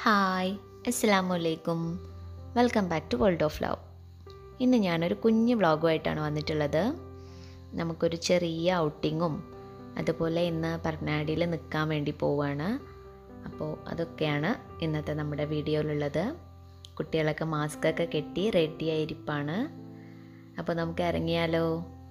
hi അസ്സലാമു അലൈക്കും welcome back to world of love ഇന്ന് ഞാനൊരു കുഞ്ഞു വ്ളോഗുമായിട്ടാണ് വന്നിട്ടുള്ളത് നമുക്കൊരു ചെറിയ ഔട്ടിങ്ങും അതുപോലെ ഇന്ന് പർനാടിയിൽ നിൽക്കാൻ വേണ്ടി പോവുകയാണ് അപ്പോൾ അതൊക്കെയാണ് ഇന്നത്തെ നമ്മുടെ വീഡിയോയിലുള്ളത് കുട്ടികളൊക്കെ മാസ്കൊക്കെ കെട്ടി റെഡി ആയിരിപ്പാണ് അപ്പോൾ നമുക്ക് ഇറങ്ങിയാലോ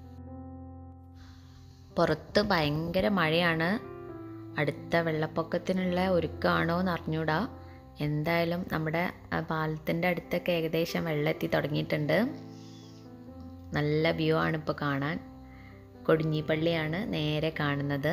പുറത്ത് ഭയങ്കര മഴയാണ് അടുത്ത വെള്ളപ്പൊക്കത്തിനുള്ള ഒരുക്കമാണോ എന്ന് അറിഞ്ഞൂടാ എന്തായാലും നമ്മുടെ ആ പാലത്തിൻ്റെ അടുത്തൊക്കെ ഏകദേശം വെള്ളം എത്തി തുടങ്ങിയിട്ടുണ്ട് നല്ല വ്യൂ ആണ് ഇപ്പോൾ കാണാൻ കൊടിഞ്ഞിപ്പള്ളിയാണ് നേരെ കാണുന്നത്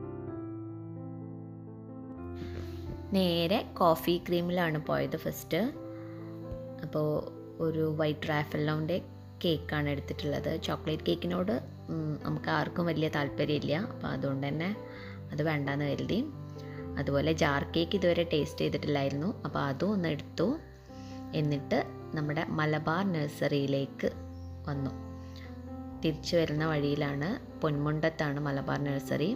നേരെ കോഫി ക്രീമിലാണ് പോയത് ഫസ്റ്റ് അപ്പോൾ ഒരു വൈറ്റ് റാഫലോൻ്റെ കേക്കാണ് എടുത്തിട്ടുള്ളത് ചോക്ലേറ്റ് കേക്കിനോട് ഉം, നമുക്ക് ആർക്കും വലിയ താല്പര്യമില്ല അപ്പോൾ അതുകൊണ്ട് തന്നെ അത് വേണ്ടാന്ന് കരുതി അതുപോലെ ജാർ കേക്ക് ഇതുവരെ ടേസ്റ്റ് ചെയ്തിട്ടില്ലായിരുന്നു അപ്പോൾ അതും ഒന്ന് എടുത്തു എന്നിട്ട് നമ്മുടെ മലബാർ നഴ്സറിയിലേക്ക് വന്നു തിരിച്ചു വരുന്ന വഴിയിലാണ് പൊന്മുണ്ടത്താണ് മലബാർ നഴ്സറി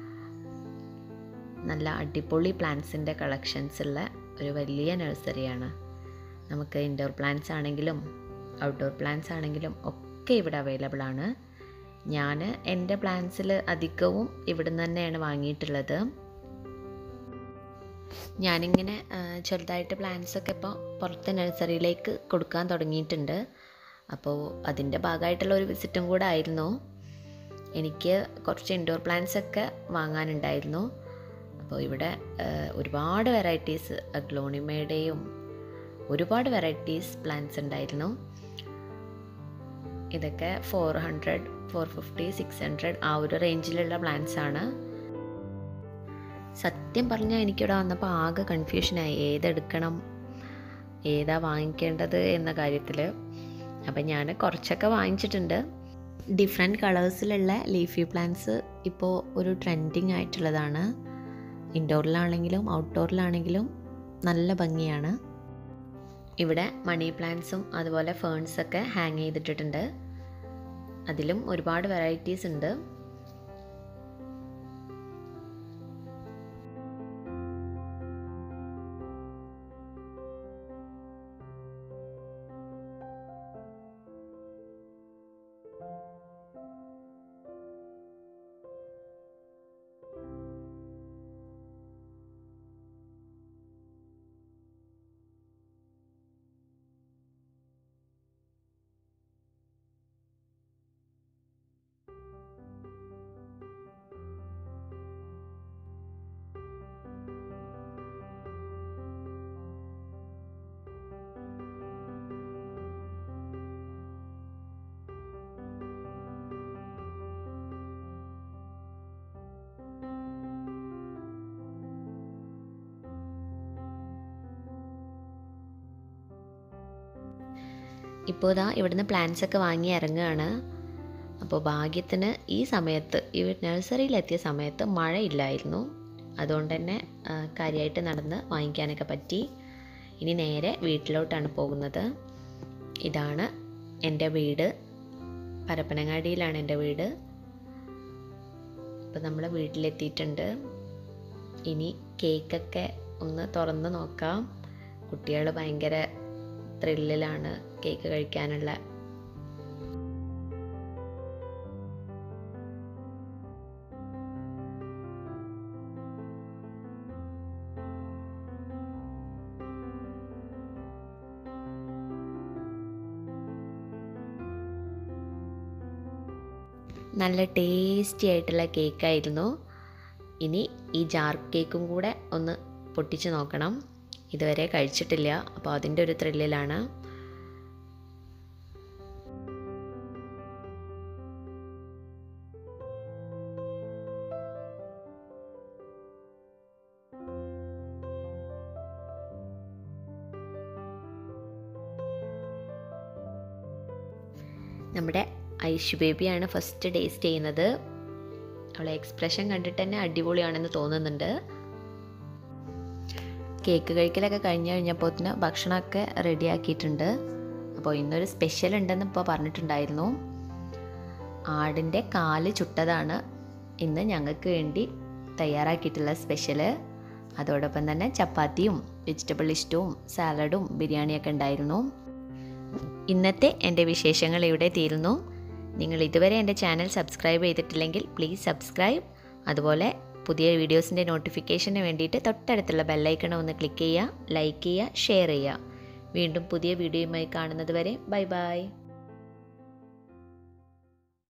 നല്ല അടിപൊളി പ്ലാന്റ്സിൻ്റെ കളക്ഷൻസ് ഉള്ള ഒരു വലിയ നഴ്സറിയാണ് നമുക്ക് ഇൻഡോർ പ്ലാന്റ്സ് ആണെങ്കിലും ഔട്ട്ഡോർ പ്ലാന്റ്സ് ആണെങ്കിലും ഒക്കെ ഇവിടെ അവൈലബിൾ ആണ് ഞാൻ എൻ്റെ പ്ലാന്റ്സിൽ അധികവും ഇവിടെ നിന്ന് തന്നെയാണ് വാങ്ങിയിട്ടുള്ളത് ഞാനിങ്ങനെ ആ, ചെറുതായിട്ട് പ്ലാന്റ്സ് ഒക്കെ ഇപ്പോൾ പുറത്തെ നഴ്സറിയിലേക്ക് കൊടുക്കാൻ തുടങ്ങിയിട്ടുണ്ട് അപ്പോൾ അതിൻ്റെ ഭാഗമായിട്ടുള്ള ഒരു വിസിറ്റും കൂടെ ആയിരുന്നു എനിക്ക് കുറച്ച് ഇൻഡോർ പ്ലാന്റ്സ് ഒക്കെ വാങ്ങാനുണ്ടായിരുന്നു അപ്പോൾ ഇവിടെ ആ, ഒരുപാട് വെറൈറ്റീസ് അഗ്ലോണിമയുടെയും ഒരുപാട് വെറൈറ്റീസ് പ്ലാന്റ്സ് ഉണ്ടായിരുന്നു ഇതൊക്കെ four hundred four fifty six hundred ആ ഒരു റേഞ്ചിലുള്ള പ്ലാന്റ്സ് ആണ് സത്യം പറഞ്ഞാൽ എനിക്കിവിടെ വന്നപ്പോൾ ആകെ കൺഫ്യൂഷനായി ഏതെടുക്കണം ഏതാ വാങ്ങിക്കേണ്ടത് എന്ന കാര്യത്തിൽ അപ്പം ഞാൻ കുറച്ചൊക്കെ വാങ്ങിച്ചിട്ടുണ്ട് ഡിഫറെൻറ്റ് കളേഴ്സിലുള്ള ലീഫി പ്ലാന്റ്സ് ഇപ്പോൾ ഒരു ട്രെൻഡിങ് ആയിട്ടുള്ളതാണ് ഇൻഡോറിലാണെങ്കിലും ഔട്ട്ഡോറിലാണെങ്കിലും നല്ല ഭംഗിയാണ് ഇവിടെ മണി പ്ലാന്റ്സും അതുപോലെ ഫേൺസൊക്കെ ഹാങ് ചെയ്തിട്ടിട്ടുണ്ട് അതിലും ഒരുപാട് വെറൈറ്റീസ് ഉണ്ട് ഇപ്പോൾ ഇതാ ഇവിടുന്ന് പ്ലാന്റ്സ് ഒക്കെ വാങ്ങി ഇറങ്ങുകയാണ് അപ്പോൾ ഭാഗ്യത്തിന് ഈ സമയത്ത് ഈ നഴ്സറിയിലെത്തിയ സമയത്ത് മഴയില്ലായിരുന്നു അതുകൊണ്ട് തന്നെ ആ, കാര്യമായിട്ട് നടന്ന് വാങ്ങിക്കാനൊക്കെ പറ്റി ഇനി നേരെ വീട്ടിലോട്ടാണ് പോകുന്നത് ഇതാണ് എൻ്റെ വീട് പരപ്പനങ്ങാടിയിലാണ് എൻ്റെ വീട് ഇപ്പോൾ നമ്മൾ വീട്ടിലെത്തിയിട്ടുണ്ട് ഇനി കേക്കൊക്കെ ഒന്ന് തുറന്ന് നോക്കാം കുട്ടികൾ ഭയങ്കര ത്രില്ലിലാണ് കേക്ക് കഴിക്കാനുള്ള നല്ല ടേസ്റ്റി ആയിട്ടുള്ള കേക്കായിരുന്നു ഇനി ഈ ജാർ കേക്കും കൂടെ ഒന്ന് പൊട്ടിച്ച് നോക്കണം ഇതുവരെ കഴിച്ചിട്ടില്ല അപ്പോൾ അതിൻ്റെ ഒരു ത്രില്ലിലാണ് നമ്മുടെ ഐഷു ബേബിയാണ് ഫസ്റ്റ് ടേസ്റ്റ് ചെയ്യുന്നത് അവളെ എക്സ്പ്രഷൻ കണ്ടിട്ട് തന്നെ അടിപൊളിയാണെന്ന് തോന്നുന്നുണ്ട് കേക്ക് കഴിക്കലൊക്കെ കഴിഞ്ഞ് കഴിഞ്ഞപ്പോഴത്തിന് ഭക്ഷണമൊക്കെ റെഡിയാക്കിയിട്ടുണ്ട് അപ്പോൾ ഇന്നൊരു സ്പെഷ്യൽ ഉണ്ടെന്ന് ഇപ്പോൾ പറഞ്ഞിട്ടുണ്ടായിരുന്നു ആടിൻ്റെ കാല് ചുട്ടതാണ് ഇന്ന് ഞങ്ങൾക്ക് വേണ്ടി തയ്യാറാക്കിയിട്ടുള്ള സ്പെഷ്യല് അതോടൊപ്പം തന്നെ ചപ്പാത്തിയും വെജിറ്റബിൾ ഇഷ്ടവും സാലഡും ബിരിയാണിയൊക്കെ ഉണ്ടായിരുന്നു ഇന്നത്തെ എൻ്റെ വിശേഷങ്ങൾ ഇവിടെ തീരുന്നു നിങ്ങൾ ഇതുവരെ എൻ്റെ ചാനൽ സബ്സ്ക്രൈബ് ചെയ്തിട്ടില്ലെങ്കിൽ പ്ലീസ് സബ്സ്ക്രൈബ് അതുപോലെ പുതിയ വീഡിയോസിൻ്റെ നോട്ടിഫിക്കേഷന് വേണ്ടിയിട്ട് തൊട്ടടുത്തുള്ള ബെല്ലൈക്കണം ഒന്ന് ക്ലിക്ക് ചെയ്യുക ലൈക്ക് ചെയ്യുക ഷെയർ ചെയ്യുക വീണ്ടും പുതിയ വീഡിയോയുമായി കാണുന്നത് വരെ ബൈ ബൈ